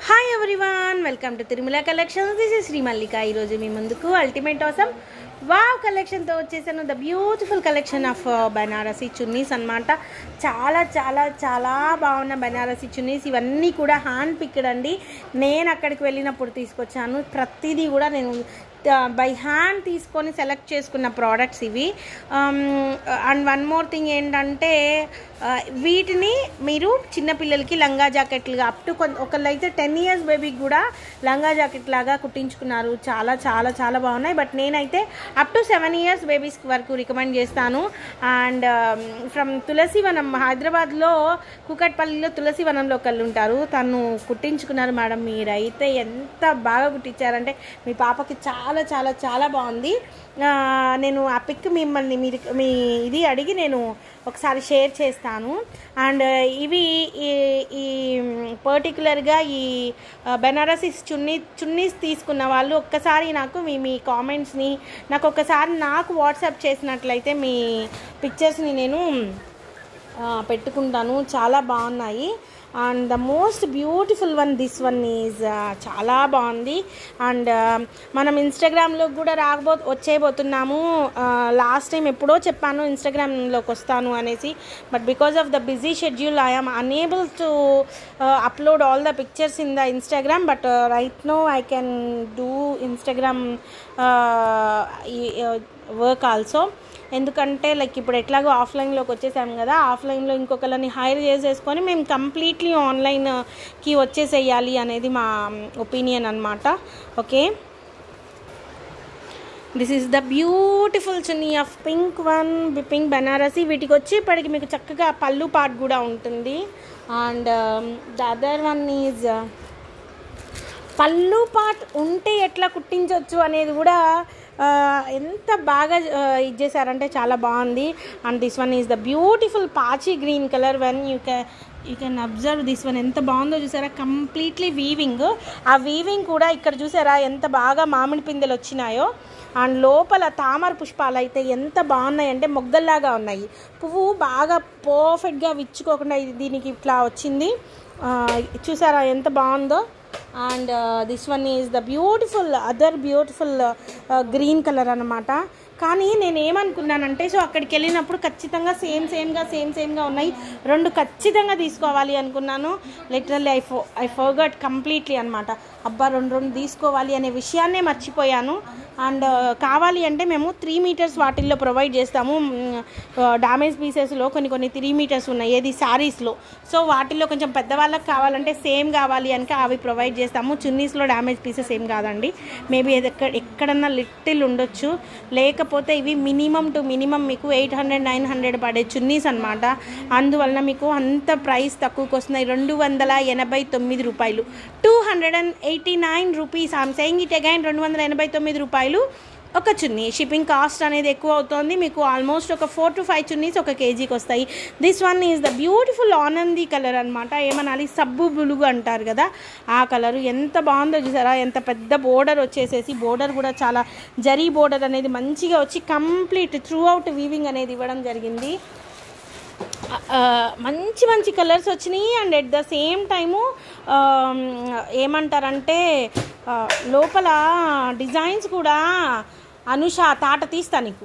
hi everyone welcome to Tirumala collections this is Shri Mallika ఈరోజు మీ ముందుకు అల్టిమేట్ అవసరం వావ్ కలెక్షన్తో వచ్చేసాను the beautiful collection of Banarasi chunnis అన్నమాట చాలా చాలా చాలా బాగున్న బనారసి చున్నీస్ ఇవన్నీ కూడా హ్యాండ్ పిక్డ్ అండి నేను అక్కడికి వెళ్ళినప్పుడు తీసుకొచ్చాను ప్రతిదీ కూడా నేను బై హ్యాండ్ తీసుకొని సెలెక్ట్ చేసుకున్న ప్రోడక్ట్స్ ఇవి అండ్ వన్ మోర్ థింగ్ ఏంటంటే ఆ, వీటిని మీరు చిన్నపిల్లలకి లంగా జాకెట్లుగా అప్ టు కొంత ఒకళ్ళైతే టెన్ ఇయర్స్ బేబీకి కూడా లంగా జాకెట్ లాగా కుట్టించుకున్నారు చాలా చాలా చాలా బాగున్నాయి బట్ నేనైతే up to seven years babies వరకు రికమెండ్ చేస్తాను అండ్ ఫ్రమ్ తులసివనం హైదరాబాద్లో కూకట్పల్లిలో తులసివనంలో ఒకళ్ళు ఉంటారు తను కుట్టించుకున్నారు మేడం మీరైతే ఎంత బాగా కుట్టించారంటే మీ పాపకి చాలా చాలా చాలా బాగుంది ఆ, నేను ఆ పిక్ మిమ్మల్ని మీరు మీ ఇది అడిగి నేను ఒకసారి షేర్ చేస్తాను అండ్ ఇవి ఈ ఈ పర్టికులర్గా ఈ ఆ, బెనారసి చున్నీ చున్నీస్ తీసుకున్న వాళ్ళు ఒక్కసారి నాకు మీ మీ కామెంట్స్ని నాకు ఒక్కసారి నాకు వాట్సాప్ చేసినట్లయితే మీ పిక్చర్స్ని నేను ఆ, పెట్టుకుంటాను చాలా బాగున్నాయి and the most beautiful one this one is చాలా బాగుంది అండ్ మనం ఇన్స్టాగ్రామ్లో కూడా రాకపో వచ్చేయబోతున్నాము లాస్ట్ టైం ఎప్పుడో చెప్పాను ఇన్స్టాగ్రామ్లోకి వస్తాను అనేసి but because of the busy schedule I'm unable to upload all the pictures in the Instagram but right now I can do Instagram work also ఎందుకంటే లైక్ ఇప్పుడు ఎట్లాగో ఆఫ్లైన్లోకి వచ్చేసాం కదా ఆఫ్లైన్లో ఇంకొకరిని హైర్ చేసేసుకొని మేము కంప్లీట్లీ ఆన్లైన్కి వచ్చేసేయాలి అనేది మా ఒపీనియన్ అనమాట okay this is the beautiful chunni of pink one pink Banarasi వీటికి వచ్చి ఇప్పటికి మీకు చక్కగా పళ్ళు పాట్ కూడా ఉంటుంది and the other one is పళ్ళు పాట్ ఉంటే ఎట్లా కుట్టించవచ్చు అనేది కూడా ఆ, ఎంత బాగా ఆ, ఇది చేశారంటే చాలా బాగుంది and this one is the beautiful పాచి green colour one you can you can observe this one ఎంత బాగుందో చూసారా కంప్లీట్లీ వీవింగ్ ఆ వీవింగ్ కూడా ఇక్కడ చూసారా ఎంత బాగా మామిడి పిందెలు వచ్చినాయో అండ్ లోపల తామర పుష్పాలు అయితే ఎంత బాగున్నాయి అంటే మొగ్గల్లాగా ఉన్నాయి పువ్వు బాగా పర్ఫెక్ట్గా విచ్చుకోకుండా ఇది దీనికి ఇట్లా వచ్చింది ఆ, చూసారా ఎంత బాగుందో and this one is the beautiful other beautiful green colour అనమాట కానీ నేను ఏమనుకున్నానంటే సో అక్కడికి వెళ్ళినప్పుడు ఖచ్చితంగా సేమ్ సేమ్గా సేమ్ సేమ్గా ఉన్నాయి రెండు ఖచ్చితంగా తీసుకోవాలి అనుకున్నాను literally I for I forgot completely అనమాట అబ్బా రెండు రెండు తీసుకోవాలి అనే విషయాన్నే మర్చిపోయాను అండ్ కావాలి అంటే మేము త్రీ మీటర్స్ వాటిల్లో ప్రొవైడ్ చేస్తాము డామేజ్ పీసెస్లో కొన్ని కొన్ని త్రీ మీటర్స్ ఉన్నాయి ఏది శారీస్లో సో వాటిల్లో కొంచెం పెద్దవాళ్ళకి కావాలంటే సేమ్ కావాలి అనుక అవి ప్రొవైడ్ చేస్తాము చున్నీస్లో డ్యామేజ్ పీసెస్ ఏం కాదండి మేబీ ఎక్కడ ఎక్కడన్నా లిటిల్ ఉండొచ్చు లేకపోతే ఇవి మినిమం టు మినిమం మీకు ఎయిట్ హండ్రెడ్ నైన్ హండ్రెడ్ పడే చున్నీస్ అనమాట అందువలన మీకు అంత ప్రైస్ తక్కువకి వస్తున్నాయి రెండు వందల ఎనభై తొమ్మిది రూపాయలు two hundred and eighty nine rupees I'm saying it again రెండు వందల ఎనభై తొమ్మిది రూపాయలు ఒక చున్నీ షిప్పింగ్ కాస్ట్ అనేది ఎక్కువ అవుతుంది మీకు ఆల్మోస్ట్ ఒక ఫోర్ టు ఫైవ్ చున్నీస్ ఒక కేజీకి వస్తాయి this one is the beautiful Anandi colour అనమాట ఏమనాలి సబ్బు బులుగు అంటారు కదా ఆ కలర్ ఎంత బాగుందో చూసారా ఎంత పెద్ద బోర్డర్ వచ్చేసేసి బోర్డర్ కూడా చాలా జరీ బోర్డర్ అనేది మంచిగా వచ్చి కంప్లీట్ త్రూ అవుట్ వీవింగ్ అనేది ఇవ్వడం జరిగింది ఆ, మంచి మంచి కలర్స్ వచ్చినాయి and at the same time ఏమంటారంటే ఆ, లోపల డిజైన్స్ కూడా అనుష తాట తీస్తా నీకు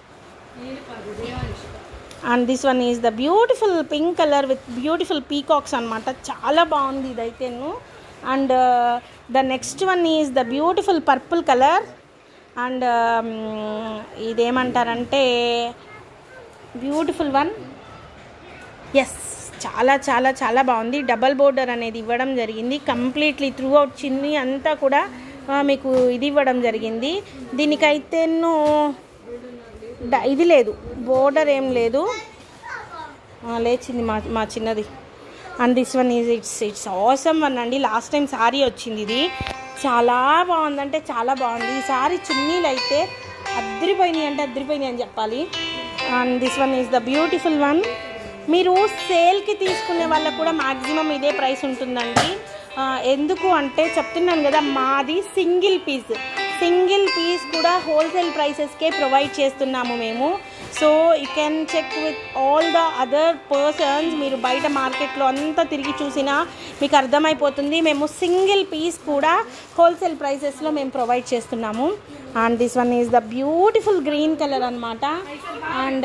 and this one is the beautiful pink colour with beautiful peacocks అనమాట చాలా బాగుంది ఇదైతేను and the next one is the beautiful purple colour and ఇదేమంటారంటే బ్యూటిఫుల్ వన్ ఎస్ చాలా చాలా చాలా బాగుంది డబల్ బోర్డర్ అనేది ఇవ్వడం జరిగింది కంప్లీట్లీ త్రూ అవుట్ చిన్ని అంతా కూడా ఆ, మీకు ఇది ఇవ్వడం జరిగింది దీనికైతేను డ- ఇది లేదు బోర్డర్ ఏం లేదు ఆ, లేచింది మా మా చిన్నది and this one is it's it's అవసరం వన్ అండి లాస్ట్ టైం శారీ వచ్చింది ఇది చాలా బాగుందంటే చాలా బాగుంది ఈ సారీ చున్నీలు అయితే అద్దరిపోయినాయి అంటే అద్దరిపోయినాయి అని చెప్పాలి and this one is the beautiful one మీరు సేల్కి తీసుకునే వాళ్ళకు కూడా మ్యాక్సిమం ఇదే ప్రైస్ ఉంటుందండి ఆ, ఎందుకు అంటే చెప్తున్నాను కదా మాది సింగిల్ పీస్ సింగిల్ పీస్ కూడా హోల్సేల్ ప్రైసెస్కే ప్రొవైడ్ చేస్తున్నాము మేము so you can check with all the other persons మీరు బయట మార్కెట్లో అంతా తిరిగి చూసినా మీకు అర్థమైపోతుంది మేము సింగిల్ పీస్ కూడా హోల్సేల్ ప్రైసెస్లో మేము ప్రొవైడ్ చేస్తున్నాము and this one is the beautiful green colour అనమాట and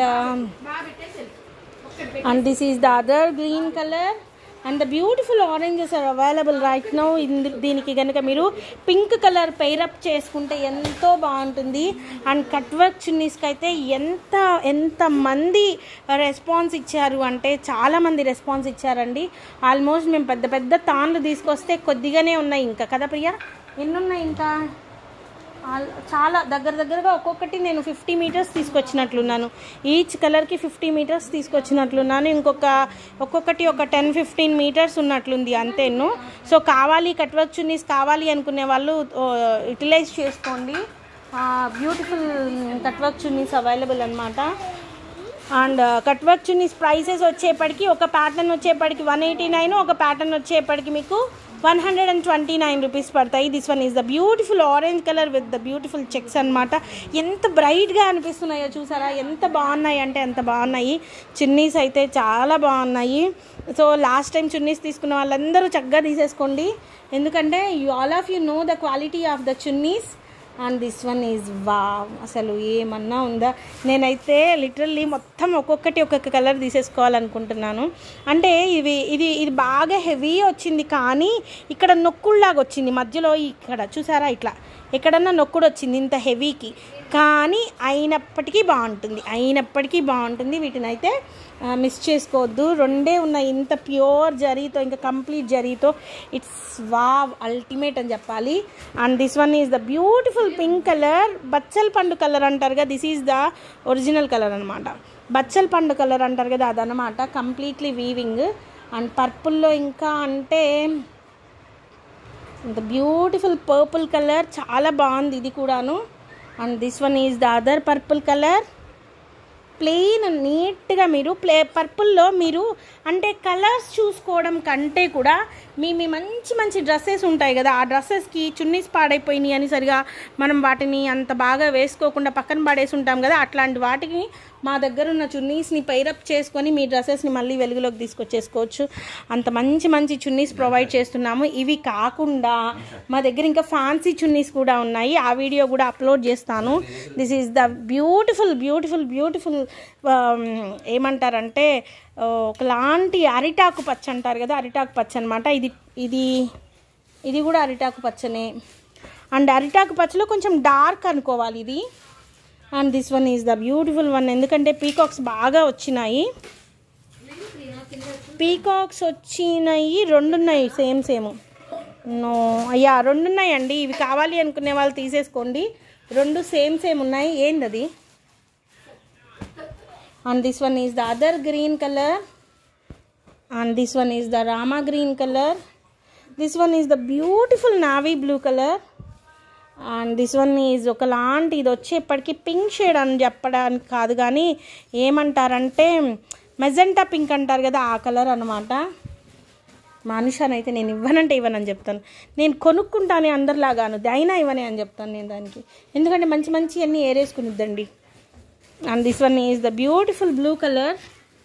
and this is the other green colour and the beautiful oranges are available right now దీనికి కనుక మీరు పింక్ కలర్ పెయిరప్ చేసుకుంటే ఎంతో బాగుంటుంది అండ్ కట్ వర్క్ చున్నీస్కి అయితే ఎంత ఎంత మంది రెస్పాన్స్ ఇచ్చారు అంటే చాలా మంది రెస్పాన్స్ ఇచ్చారండి ఆల్మోస్ట్ మేము పెద్ద పెద్ద తాన్లు తీసుకొస్తే కొద్దిగానే ఉన్నాయి ఇంకా కదా ప్రియా ఎన్ని ఉన్నాయి ఇంకా ఆల్- చాలా దగ్గర దగ్గరగా ఒక్కొక్కటి నేను ఫిఫ్టీ మీటర్స్ తీసుకొచ్చినట్లున్నాను ఈచ్ కలర్కి ఫిఫ్టీ మీటర్స్ తీసుకొచ్చినట్లున్నాను ఇంకొక ఒక్కొక్కటి ఒక టెన్ ఫిఫ్టీన్ మీటర్స్ ఉన్నట్లుంది అంతేను సో కావాలి కట్ వర్క్ చున్నీస్ కావాలి అనుకునే వాళ్ళు యూటిలైజ్ చేసుకోండి beautiful cut work chunnis available అనమాట and cut work chunnis prices వచ్చేప్పటికి ఒక ప్యాటర్న్ వచ్చేప్పటికి వన్ ఎయిటీ నైన్ ఒక ప్యాటర్న్ వచ్చేప్పటికి మీకు one hundred and twenty nine rupees పడతాయి this one is the beautiful orange colour with the beautiful checks అనమాట ఎంత బ్రైట్గా అనిపిస్తున్నాయో చూసారా ఎంత బాగున్నాయి అంటే ఎంత బాగున్నాయి చున్నీస్ అయితే చాలా బాగున్నాయి సో లాస్ట్ టైం చున్నీస్ తీసుకున్న వాళ్ళందరూ చక్కగా తీసేసుకోండి ఎందుకంటే you all of you know the quality of the chunnis and this one is వా అసలు ఏమన్నా ఉందా నేనైతే లిటరల్లీ మొత్తం ఒక్కొక్కటి ఒక్కొక్క కలర్ తీసేసుకోవాలనుకుంటున్నాను అంటే ఇవి ఇది ఇది బాగా హెవీ వచ్చింది కానీ ఇక్కడ నొక్కుల్లాగా వచ్చింది మధ్యలో ఇక్కడ చూసారా ఇట్లా ఎక్కడన్నా నొక్కుడు వచ్చింది ఇంత హెవీకి కానీ అయినప్పటికీ బాగుంటుంది అయినప్పటికీ బాగుంటుంది వీటిని అయితే మిస్ చేసుకోవద్దు రెండే ఉన్నాయి ఇంత ప్యూర్ జరీతో ఇంకా కంప్లీట్ జరీతో ఇట్స్ వావ్ అల్టిమేట్ అని చెప్పాలి and this one is the beautiful pink colour బచ్చల్ పండు కలర్ అంటారు కదా this is the original colour అనమాట బచ్చల్ పండు కలర్ అంటారు కదా అదనమాట కంప్లీట్లీ వీవింగ్ అండ్ పర్పుల్లో ఇంకా అంటే ద బ్యూటిఫుల్ పర్పుల్ కలర్ చాలా బాగుంది ఇది కూడాను and this one is the other purple colour plain నీట్గా మీరు ప్లే పర్పుల్లో మీరు అంటే కలర్స్ చూసుకోవడం కంటే కూడా మీ మీ మంచి మంచి డ్రెస్సెస్ ఉంటాయి కదా ఆ డ్రెస్సెస్కి చున్నీస్ పాడైపోయినాయి అని సరిగా మనం వాటిని అంత బాగా వేసుకోకుండా పక్కన పడేసి ఉంటాం కదా అట్లాంటి వాటికి మా దగ్గర ఉన్న చున్నీస్ని పైరప్ చేసుకొని మీ డ్రెస్సెస్ని మళ్ళీ వెలుగులోకి తీసుకొచ్చేసుకోవచ్చు అంత మంచి మంచి చున్నీస్ ప్రొవైడ్ చేస్తున్నాము ఇవి కాకుండా మా దగ్గర ఇంకా ఫ్యాన్సీ చున్నీస్ కూడా ఉన్నాయి ఆ వీడియో కూడా అప్లోడ్ చేస్తాను this is the beautiful beautiful beautiful ఏమంటారంటే ఆ, ఒకలాంటి అరిటాకు పచ్చ అంటారు కదా అరిటాకు పచ్చ అనమాట ఇది ఇది ఇది కూడా అరిటాకు పచ్చనే అండ్ అరిటాకు పచ్చలో కొంచెం డార్క్ అనుకోవాలి ఇది and this one is the beautiful one ఎందుకంటే పీకాక్స్ బాగా వచ్చినాయి పీకాక్స్ వచ్చినాయి రెండు ఉన్నాయి సేమ్ సేమ్ నో అయ్యా రెండు ఉన్నాయండి ఇవి కావాలి అనుకునే వాళ్ళు తీసేసుకోండి రెండు సేమ్ సేమ్ ఉన్నాయి ఏంది అది and this one is the other green color and this one is the rama green color this one is the beautiful navy blue color and this one is ఒకలాంటి ఇది వచ్చేప్పటికి పింక్ షేడ్ అని చెప్పడానికి కాదు కానీ ఏమంటారంటే మెజెంటా పింక్ అంటారు కదా ఆ కలర్ అనమాట మనుషాన్ అయితే నేను ఇవ్వనంటే ఇవ్వనని చెప్తాను నేను కొనుక్కుంటానే అందరిలాగాను అయినా ఇవ్వనే అని చెప్తాను నేను దానికి ఎందుకంటే మంచి మంచి అన్నీ ఏరేసుకునిద్దండి and this one is the beautiful blue colour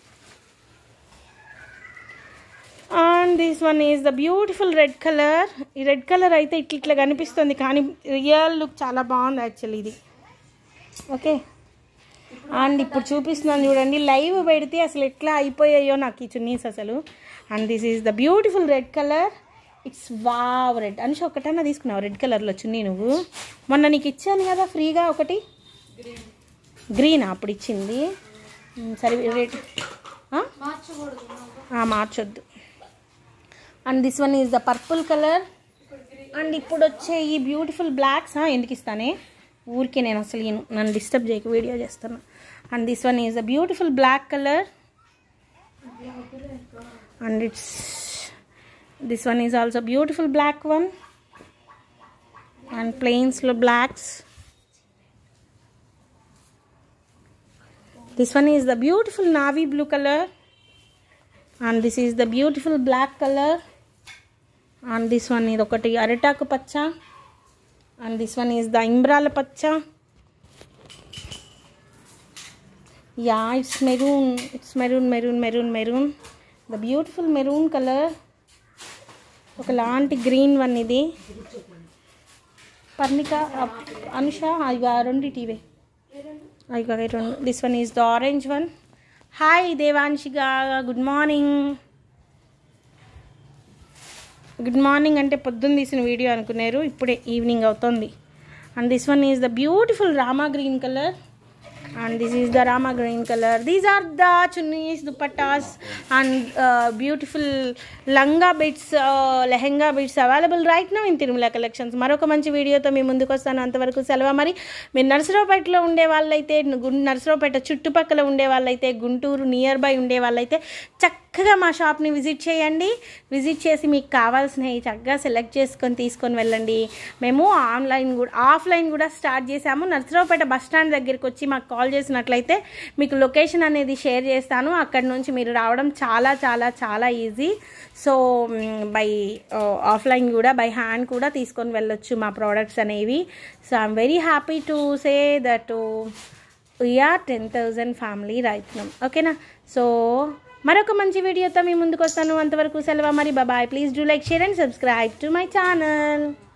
and this one is the beautiful red colour ఈ రెడ్ కలర్ అయితే ఇట్లా ఇట్లా కనిపిస్తుంది కానీ రియల్ లుక్ చాలా బాగుంది యాక్చువల్లీ ఇది ఓకే అండ్ ఇప్పుడు చూపిస్తున్నాను చూడండి లైవ్ పెడితే అసలు ఎట్లా అయిపోయాయో నాకు ఈ చున్నీస్ అసలు and this is the beautiful red colour it's wow red Anusha ఒకటన్నా తీసుకున్నావు రెడ్ కలర్లో చున్నీ నువ్వు మొన్న నీకు ఇచ్చాను కదా ఫ్రీగా ఒకటి గ్రీన్ అప్పుడు ఇచ్చింది మ్, సరే రేట్ మార్చొద్దు and this one is the purple colour and ఇప్పుడు వచ్చే ఈ బ్యూటిఫుల్ బ్లాక్స్ ఎందుకు ఇస్తానే ఊరికే నేను అసలు ఈను నన్ను డిస్టర్బ్ చేయక వీడియో చేస్తాను and this one is the beautiful black colour and it's this one is also beautiful black one and ప్లెయిన్స్లో blacks this one is the beautiful navy blue color and this is the beautiful black color and this one is ఒకటి అరిటాకు పచ్చ and this one is the ఇంబ్రాల పచ్చ yeah it's maroon it's maroon maroon maroon maroon the beautiful maroon colour ఒకలాంటి green one ఇది పర్ణిక అప్- అనుష ఇక రెండిటివే ఇక రెండు this one is the orange one hi Devanshika good morning good morning అంటే పొద్దున్న తీసిన వీడియో అనుకున్నారు ఇప్పుడే ఈవినింగ్ అవుతుంది and this one is the beautiful Rama green colour and this is the Rama green colour these are the chunnis dupattas and beautiful లంగా bits lehenga bits available right no in Tirumala collections మరొక మంచి వీడియోతో మీ ముందుకు వస్తాను అంతవరకు సెలవు మరి మీరు నర్సరావుపేటలో ఉండే వాళ్ళైతే గు- నర్సరావుపేట చుట్టుపక్కల ఉండే వాళ్ళైతే గుంటూరు నియర్ బై ఉండే వాళ్ళైతే చక్కగా మా షాప్ని విజిట్ చేయండి విజిట్ చేసి మీకు కావాల్సినవి చక్కగా సెలెక్ట్ చేసుకొని తీసుకొని వెళ్ళండి మేము ఆన్లైన్ కూడా ఆఫ్లైన్ కూడా స్టార్ట్ చేసాము నర్సరావుపేట బస్ స్టాండ్ దగ్గరికి వచ్చి మాకు కాల్ చేసినట్లయితే మీకు లొకేషన్ అనేది షేర్ చేస్తాను అక్కడ నుంచి మీరు రావడం చాలా చాలా చాలా ఈజీ సో బై ఆఫ్లైన్ కూడా బై హ్యాండ్ కూడా తీసుకొని వెళ్ళొచ్చు మా ప్రోడక్ట్స్ అనేవి so I'm very happy to say that we're ten thousand family రైతున్నాం ఓకేనా సో మరొక మంచి వీడియోతో మీ ముందుకు వస్తాను అంతవరకు సెలవు మరి bye please do like share and subscribe to my channel